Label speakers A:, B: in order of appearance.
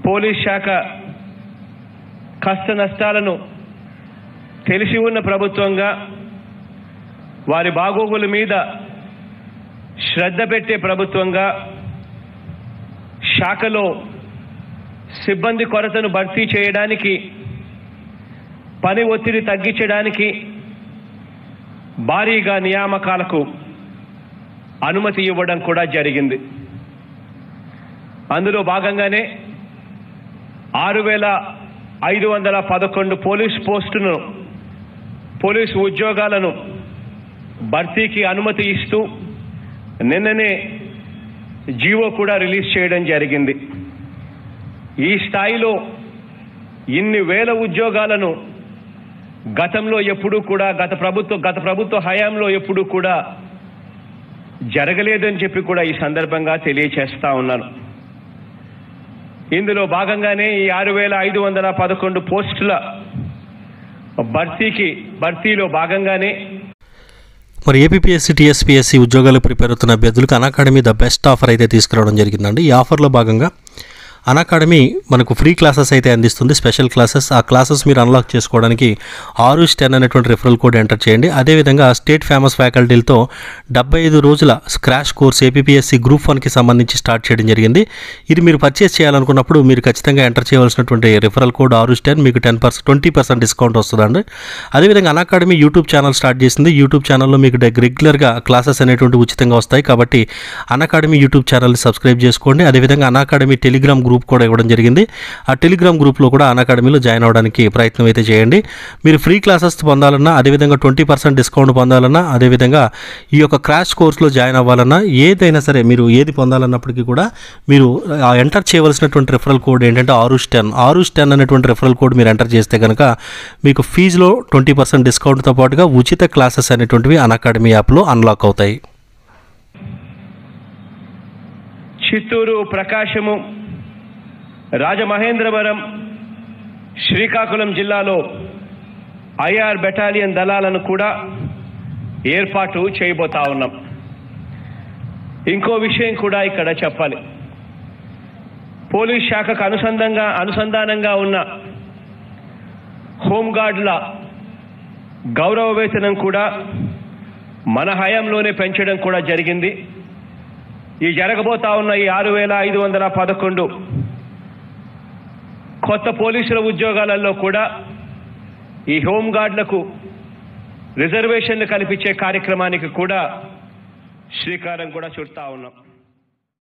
A: police శాఖ కష్ట నష్టాలను తెలిసి ఉన్న ప్రభుత్వంగా వారి బాగోగుల మీద శ్రద్ధ పెట్టే ప్రభుత్వంగా శాఖలో సిబ్బంది కొరతను భర్తీ చేయడానికి పని ఒత్తిడి తగ్గించడానికి భారీగా నియామకాలకు అనుమతి ఇవ్వడం కూడా జరిగింది అందులో భాగంగానే ఆరు వేల ఐదు వందల పదకొండు పోలీస్ పోస్టును పోలీసు ఉద్యోగాలను భర్తీకి అనుమతి ఇస్తూ నిన్ననే జీవో కూడా రిలీజ్ చేయడం జరిగింది ఈ స్థాయిలో ఇన్ని వేల ఉద్యోగాలను గతంలో ఎప్పుడూ కూడా గత ప్రభుత్వ గత ప్రభుత్వ హయాంలో ఎప్పుడూ కూడా జరగలేదని చెప్పి కూడా ఈ సందర్భంగా తెలియచేస్తా ఉన్నాను ఇందులో భాగంగానే ఈ ఆరు వేల ఐదు వందల పదకొండు పోస్టుల భర్తీకి భర్తీలో భాగంగానే
B: మరి ఏపీఎస్సీ టీఎస్పీఎస్సీ ఉద్యోగాలు ప్రిపేర్ అవుతున్న అభ్యర్థులకు అకాడమీ ద బెస్ట్ ఆఫర్ అయితే తీసుకురావడం జరిగిందండి ఈ ఆఫర్లో భాగంగా అకాడమీ మనకు ఫ్రీ క్లాసెస్ అయితే అందిస్తుంది స్పెషల్ క్లాసెస్ ఆ క్లాసెస్ మీరు అన్లాక్ చేసుకోవడానికి ఆరు టెన్ అనేటువంటి రెఫరల్ కోడ్ ఎంటర్ చేయండి అదేవిధంగా స్టేట్ ఫేమస్ ఫ్యాకల్టీలతో డెబ్బై ఐదు రోజుల స్క్రాష్ కోర్స్ ఏపీఎస్సీ గ్రూప్ వన్కి సంబంధించి స్టార్ట్ చేయడం జరిగింది ఇది మీరు పర్చేస్ చేయాలనుకున్నప్పుడు మీరు ఖచ్చితంగా ఎంటర్ చేయవలసినటువంటి రెఫరల్ కోడ్ ఆరు టెన్ మీకు ten percent twenty percent discount వస్తుందండి అదేవిధంగా అకాడమీ యూట్యూబ్ ఛానల్ స్టార్ట్ చేసింది యూట్యూబ్ ఛానల్లో మీకు డెగ్- రెగ్యులర్గా క్లాసెస్ అనేటువంటి ఉచితంగా వస్తాయి కాబట్టి అకాడమీ యూట్యూబ్ ఛానల్ని సబ్స్క్రైబ్ చేసుకోండి అదేవిధంగా అకాడమీ టెలిగ్రామ్ గ్రూప్ కూడా ఇవ్వడం జరిగింది ఆ టెలిగ్రామ్ గ్రూప్లో కూడా అకాడమీలో జాయిన్ అవ్వడానికి ప్రయత్నం అయితే చేయండి మీరు ఫ్రీ క్లాసెస్ పొందాలన్నా అదేవిధంగా ట్వంటీ పర్సెంట్ డిస్కౌంట్ పొందాలన్నా అదేవిధంగా ఈ యొక్క క్రాష్ కోర్సులో జాయిన్ అవ్వాలన్నా ఏదైనా సరే మీరు ఏది పొందాలన్నప్పటికీ కూడా మీరు ఆ ఎంటర్ చేయవలసినటువంటి రెఫరల్ కోడ్ ఏంటంటే ఆరుష్ టెన్ ఆరుష్ టెన్ అనేటువంటి రెఫరల్ కోడ్ మీరు ఎంటర్ చేస్తే కనుక మీకు ఫీజులో ట్వంటీ పర్సెంట్ డిస్కౌంట్తో పాటుగా ఉచిత క్లాసెస్ అనేటువంటివి అకాడమీ యాప్లో అన్లాక్ అవుతాయి
A: చిత్తూరు ప్రకాశము రాజమహేంద్రవరం శ్రీకాకుళం జిల్లాలో ఐఆర్ బెటాలియన్ దళాలను కూడా ఏర్పాటు చేయబోతా ఉన్నాం ఇంకో విషయం కూడా ఇక్కడ చెప్పాలి పోలీస్ శాఖకు అనుసంధంగా అనుసంధానంగా ఉన్న హోంగార్డుల గౌరవ వేతనం కూడా మన హయాంలోనే పెంచడం కూడా జరిగింది ఈ జరగబోతా ఉన్న ఈ ఆరు వేల ఐదు వందల పదకొండు కొత్త పోలీసుల ఉద్యోగాలలో కూడా ఈ హోంగార్డులకు రిజర్వేషన్లు కల్పించే కార్యక్రమానికి కూడా శ్రీకారం కూడా చుడతా ఉన్నాం